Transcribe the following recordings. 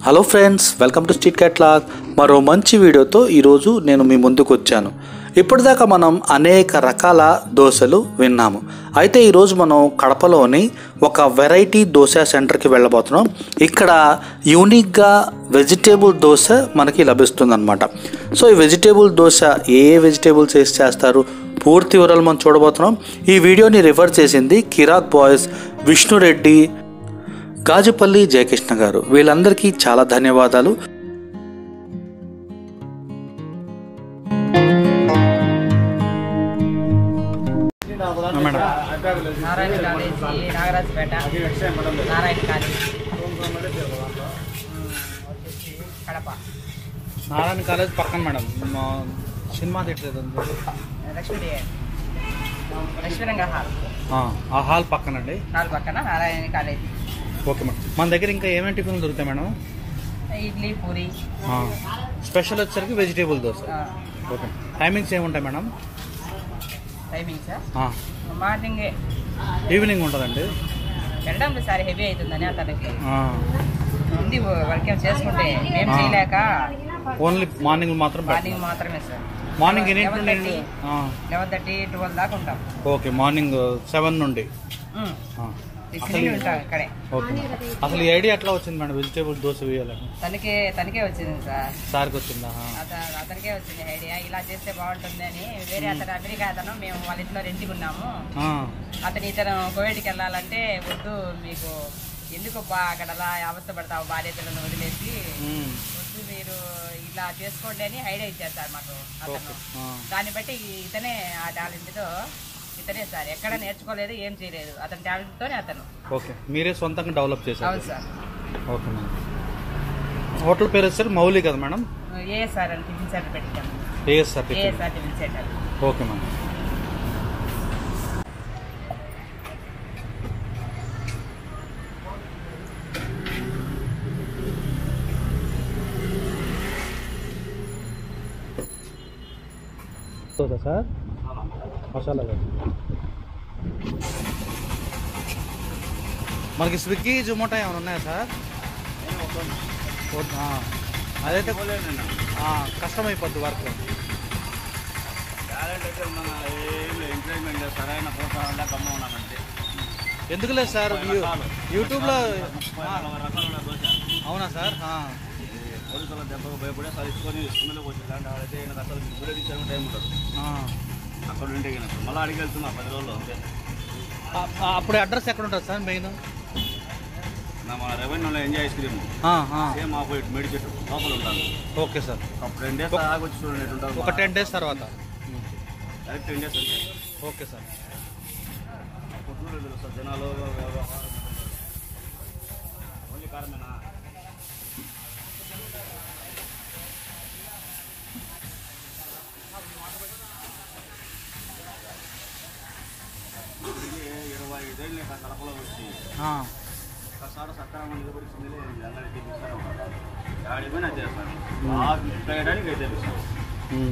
Hello friends welcome to street catalogue మరో మంచి వీడియోతో ఈరోజు నేను మీ ముందుకు వచ్చాను ఇప్పటిదాకా మనం అనేక రకాల దోశలు విన్నాము అయితే ఈరోజు మనం కడపలోని ఒక వెరైటీ దోశ సెంటర్కి వెళ్ళబోతున్నాం ఇక్కడ యూనిక్గా వెజిటేబుల్ దోశ మనకి లభిస్తుందన్నమాట సో ఈ వెజిటేబుల్ దోశ ఏ ఏ వెజిటేబుల్స్ వేసి చేస్తారు పూర్తి వివరాలు మనం చూడబోతున్నాం ఈ వీడియోని రిఫర్ చేసింది కిరాక్ బాయ్స్ విష్ణురెడ్డి గాజుపల్లి జయకృష్ణ గారు వీళ్ళందరికీ చాలా ధన్యవాదాలు madam Narayana college Nagarajapeta Narayana college వచ్చేసి కడప నారాయణ కాలేజ్ పక్కన మేడం మా సినిమా థియేటర్ ఏదో ఉంది. లక్ష్మీ లక్ష్మీరంగ హాల్ ఆ, ఆ హాల్ పక్కనండి నాలుగు పక్కన నారాయణ కాలేజీ ఓకే మేడం మన దగ్గర ఇంకా ఏమేమి టిఫిన్లు దొరుకుతాయి మేడం ఇడ్లీ పూరి ఆ, స్పెషల్ వచ్చేసరికి వెజిటేబుల్ దోశ ఆ, ఓకే టైమింగ్స్ ఏముంటాయి మేడం టైమింగ్స్ ఆ, మార్నింగ్ ఈవినింగ్ ఉంటుందండి వెళ్ళడం సార్ హెవీ అవుతుందని అతనికి ఆ, ఉంది వర్క్ చేసుకుంటే మేము ఆ. చేయలేక ఓన్లీ మార్నింగ్ మాత్రం మార్నింగ్ మాత్రమే సార్ మార్నింగ్ ఎన్ని లెవెన్ నుండి థర్టీ ఆ, లెవెన్ థర్టీ ట్వెల్వ్ దాకా ఉంటాం ఓకే మార్నింగ్ సెవెన్ నుండి ఉమ్. ఆ, టిఫిన్ ఉంటాం ఇక్కడే ఓకే మేడం. అసలు ఈ ఐడియా ఎట్లా వచ్చింది మేడం వెజిటేబుల్ దోశ వేయాలని తనకే తనకే వచ్చింది సార్ సార్కి వచ్చిందా ఆ, అత- అతనికే వచ్చింది ఐడియా ఇలా చేస్తే బాగుంటుంది అని వేరే అతను అమెరికా అతను మేము వాళ్ళ ఇంట్లో రెంట్కి ఉన్నాము ఆ, అతను ఇతను కోవిడ్కి వెళ్ళాలంటే వద్దు మీకు ఎందుకు బా అక్కడ అలా అవస్థ పడతావు బాధ్యతలను వదిలేసి ఉమ్, వద్దు మీరు ఇలా చేసుకోండి అని ఐడియా ఇచ్చారు సార్ మాకు అతను ఓకే ఆ, దాన్ని బట్టి ఇతనే ఆ టాలెంట్తో ఇతనే సార్ ఎక్కడ నేర్చుకోలేదు ఏం చేయలేదు అతని టాలెంట్తోనే అతను ఓకే మీరే సొంతంగా డెవలప్ చేశారు అవును సార్ ఓకే మేడం హోటల్ పేరు వచ్చారు మౌలి కదా మేడం ఏ సార్ అని టిఫిన్ సెంటర్ పెట్టాము ఏఎస్ఆర్ ఏ tiffin sir tiffin centre okay madam sir masala మనకి స్విగ్గీ జొమాటో ఏమైనా ఉన్నాయా సార్ వద్దు, ఆ. అదైతే ఆ, కష్టమైపోద్ది వర్క్ టాలెంట్ అయితే మన ఏం ఎంకరేజ్మెంట్ లేదు సరైన ప్రోత్సాహం లేక అమ్మ ఉన్నానంటే ఎందుకు లేదు సార్ యూ- యూట్యూబ్లో ఆ, నలభై రకాల దోశ అవునా సార్ ఆ, ఈ పోలీసుల దెబ్బకు భయపడే సార్ ఇసుకొని స్కూల్లోకి వచ్చి ఇలాంటి వాళ్ళైతే ఈయనకు అసలు బుల్లెట్ ఇచ్చారు టైం ఉండదు ఆ. అక్కడ ఉంటే ఈయన మళ్ళీ అడిగి వెళ్తున్నా పది రోజులు అంతే ఆ, ఆ, అప్పుడు అడ్రస్ ఎక్కడ ఉంటుంది సార్ మెయిన్ నా మన రెవెన్యూలో ఎంజాయ్ ఐస్ క్రీమ్ ఆ, ఆ. సేమ్ ఆపోజిట్ మేడి చెట్టు లోపల ఉంటాను ఓకే సార్ ఒక టెన్ డేస్ ఆగి వచ్చి చూడండి ఎటు ఉంటుంది ఒక టెన్ డేస్ తర్వాత డైరెక్ట్ టెన్ డేస్ అంతే ఓకే సార్ కొట్టుకుని తెలుస్తారు జనాలు ఓన్లీ కారమేనా ఇరవై ఐదేళ్ళు కడపలో వచ్చి ఆ, ఒకసారి సక్రమంగా నిలబడిచింది అందరికీ తీస్తారు ఆడిపోయినా చేస్తాను బాగా చేయడానికి అయితే తెలుస్తాను ఉమ్.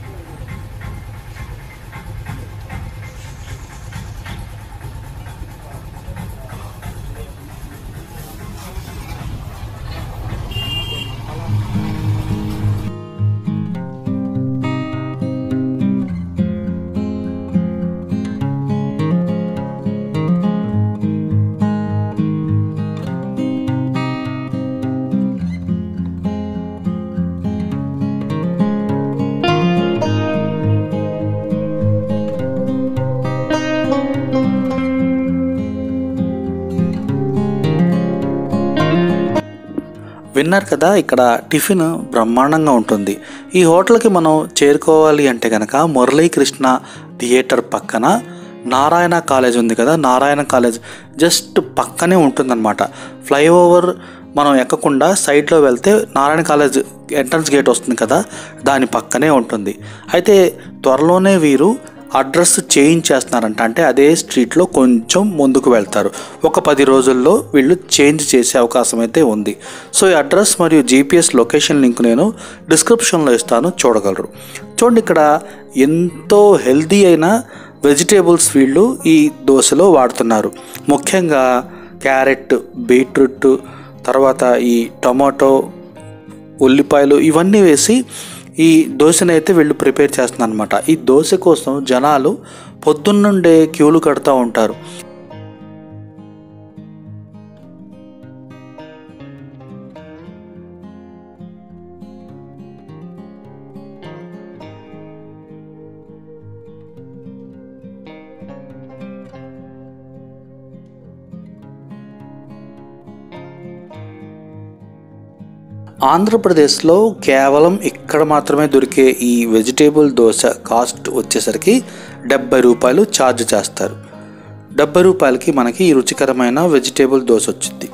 విన్నారు కదా ఇక్కడ టిఫిన్ బ్రహ్మాండంగా ఉంటుంది ఈ హోటల్కి మనం చేరుకోవాలి అంటే కనుక మురళీకృష్ణ థియేటర్ పక్కన నారాయణ కాలేజ్ ఉంది కదా నారాయణ కాలేజ్ జస్ట్ పక్కనే ఉంటుందన్నమాట ఫ్లైఓవర్ మనం ఎక్కకుండా సైడ్లో వెళ్తే నారాయణ కాలేజ్ ఎంట్రన్స్ గేట్ వస్తుంది కదా దాని పక్కనే ఉంటుంది అయితే త్వరలోనే వీరు అడ్రస్ చేంజ్ చేస్తున్నారంట అంటే అదే స్ట్రీట్లో కొంచెం ముందుకు వెళ్తారు ఒక పది రోజుల్లో వీళ్ళు చేంజ్ చేసే అవకాశం అయితే ఉంది సో ఈ అడ్రస్ మరియు జీపీఎస్ లొకేషన్ లింక్ నేను డిస్క్రిప్షన్లో ఇస్తాను చూడగలరు చూడండి ఇక్కడ ఎంతో హెల్దీ అయిన వెజిటేబుల్స్ వీళ్ళు ఈ దోశలో వాడుతున్నారు ముఖ్యంగా క్యారెట్ బీట్రూట్ తర్వాత ఈ టొమాటో ఉల్లిపాయలు ఇవన్నీ వేసి ఈ దోశని అయితే వీళ్ళు ప్రిపేర్ చేస్తున్నారు అనమాట ఈ దోశ కోసం జనాలు పొద్దున్నుండే క్యూలు కడుతూ ఉంటారు ఆంధ్రప్రదేశ్లో కేవలం ఇక్కడ మాత్రమే దొరికే ఈ వెజిటేబుల్ దోశ కాస్ట్ వచ్చేసరికి డెబ్బై రూపాయలు ఛార్జ్ చేస్తారు డెబ్బై రూపాయలకి మనకి ఈ రుచికరమైన వెజిటేబుల్ దోశ వచ్చింది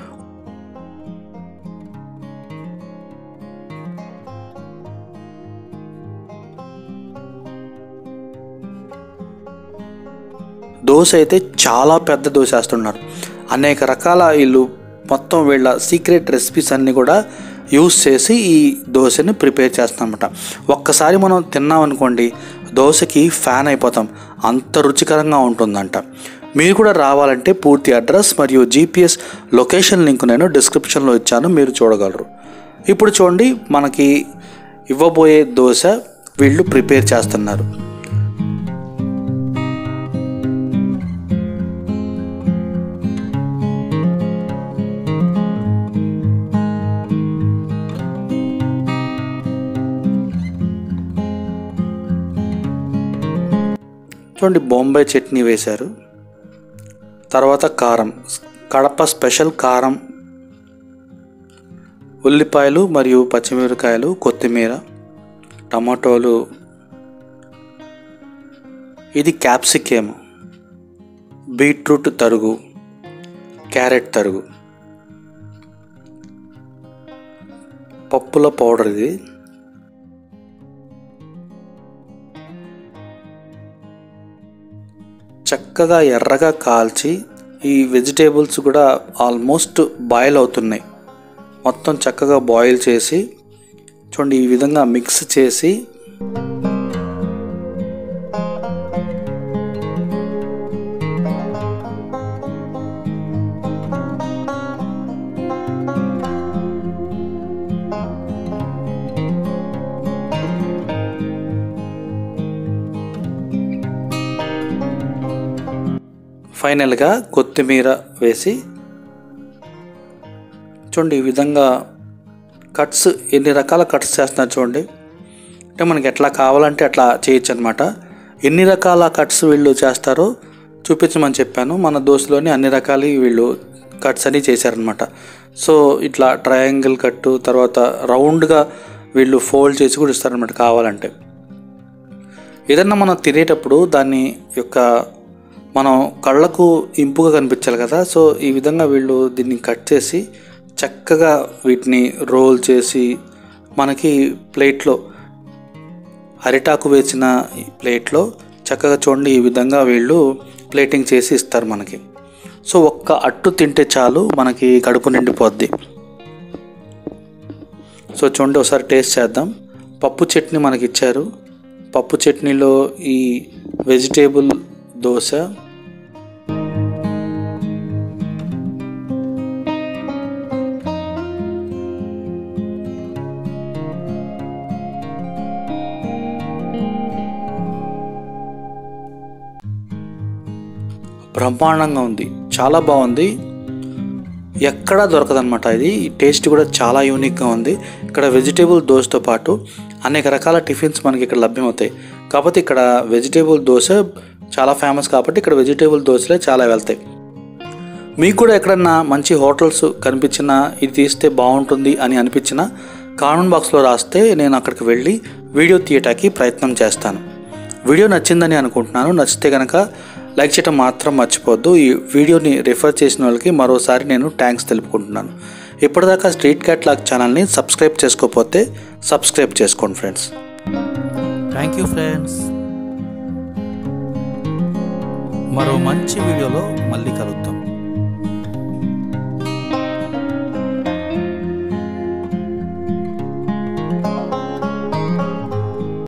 దోశ అయితే చాలా పెద్ద దోశ వేస్తున్నారు అనేక రకాల వీళ్ళు మొత్తం వీళ్ళ సీక్రెట్ రెసిపీస్ అన్నీ కూడా యూస్ చేసి ఈ దోశని ప్రిపేర్ చేస్తామన్నమాట ఒక్కసారి మనం తిన్నామనుకోండి దోశకి ఫ్యాన్ అయిపోతాం అంత రుచికరంగా ఉంటుందంట మీరు కూడా రావాలంటే పూర్తి అడ్రస్ మరియు జీపీఎస్ లొకేషన్ లింక్ నేను డిస్క్రిప్షన్లో ఇచ్చాను మీరు చూడగలరు ఇప్పుడు చూడండి మనకి ఇవ్వబోయే దోశ వీళ్ళు ప్రిపేర్ చేస్తున్నారు చూడండి బొంబాయి చట్నీ వేశారు తర్వాత కారం కడప స్పెషల్ కారం ఉల్లిపాయలు మరియు పచ్చిమిరకాయలు కొత్తిమీర టమాటోలు ఇది క్యాప్సికేమ్ బీట్రూట్ తరుగు క్యారెట్ తరుగు పప్పుల పౌడర్ ఇది చక్కగా ఎర్రగా కాల్చి ఈ వెజిటేబుల్స్ కూడా ఆల్మోస్ట్ బాయిల్ అవుతున్నాయి మొత్తం చక్కగా బాయిల్ చేసి చూడండి ఈ విధంగా మిక్స్ చేసి ఫైనల్గా కొత్తిమీర వేసి చూడండి ఈ విధంగా కట్స్ ఎన్ని రకాల కట్స్ చేస్తున్నారు చూడండి అంటే మనకి ఎట్లా కావాలంటే అట్లా చేయొచ్చు అనమాట ఎన్ని రకాల కట్స్ వీళ్ళు చేస్తారో చూపించమని చెప్పాను మన దోశలోని అన్ని రకాల వీళ్ళు కట్స్ అని చేశారనమాట సో ఇట్లా ట్రయాంగిల్ కట్టు తర్వాత రౌండ్గా వీళ్ళు ఫోల్డ్ చేసి కూడా ఇస్తారనమాట కావాలంటే ఏదన్నా మనం తినేటప్పుడు దాన్ని యొక్క మనం కళ్ళకు ఇంపుగా కనిపించాలి కదా సో ఈ విధంగా వీళ్ళు దీన్ని కట్ చేసి చక్కగా వీటిని రోల్ చేసి మనకి ప్లేట్లో అరిటాకు వేసిన ఈ ప్లేట్లో చక్కగా చూడండి ఈ విధంగా వీళ్ళు ప్లేటింగ్ చేసి ఇస్తారు మనకి సో ఒక్క అట్టు తింటే చాలు మనకి కడుపు నిండిపోద్ది సో చూడండి ఒకసారి టేస్ట్ చేద్దాం పప్పు చట్నీ మనకి ఇచ్చారు పప్పు చట్నీలో ఈ వెజిటేబుల్ దోశ బ్రహ్మాండంగా ఉంది చాలా బాగుంది ఎక్కడా దొరకదనమాట ఇది ఈ టేస్ట్ కూడా చాలా యూనిక్గా ఉంది ఇక్కడ వెజిటేబుల్ దోశతో పాటు అనేక రకాల టిఫిన్స్ మనకి ఇక్కడ లభ్యమవుతాయి కాకపోతే ఇక్కడ వెజిటేబుల్ దోశ చాలా ఫేమస్ కాబట్టి ఇక్కడ వెజిటేబుల్ దోశలే చాలా వెళ్తాయి మీకు కూడా ఎక్కడన్నా మంచి హోటల్స్ కనిపించినా ఇది తీస్తే బాగుంటుంది అని అనిపించినా కామెంట్ బాక్స్లో రాస్తే నేను అక్కడికి వెళ్ళి వీడియో తీయటానికి ప్రయత్నం చేస్తాను వీడియో నచ్చిందని అనుకుంటున్నాను నచ్చితే కనుక లైక్ చేయడం మాత్రం మర్చిపోవద్దు ఈ వీడియోని రిఫర్ చేసిన వాళ్ళకి మరోసారి నేను థ్యాంక్స్ తెలుపుకుంటున్నాను ఇప్పటిదాకా స్ట్రీట్ క్యాట్ లాగ్ ఛానల్ని సబ్స్క్రైబ్ చేసుకోకపోతే సబ్స్క్రైబ్ చేసుకోండి ఫ్రెండ్స్ థ్యాంక్ యూ ఫ్రెండ్స్ మరో మంచి వీడియోలో మళ్ళీ కలుద్దాం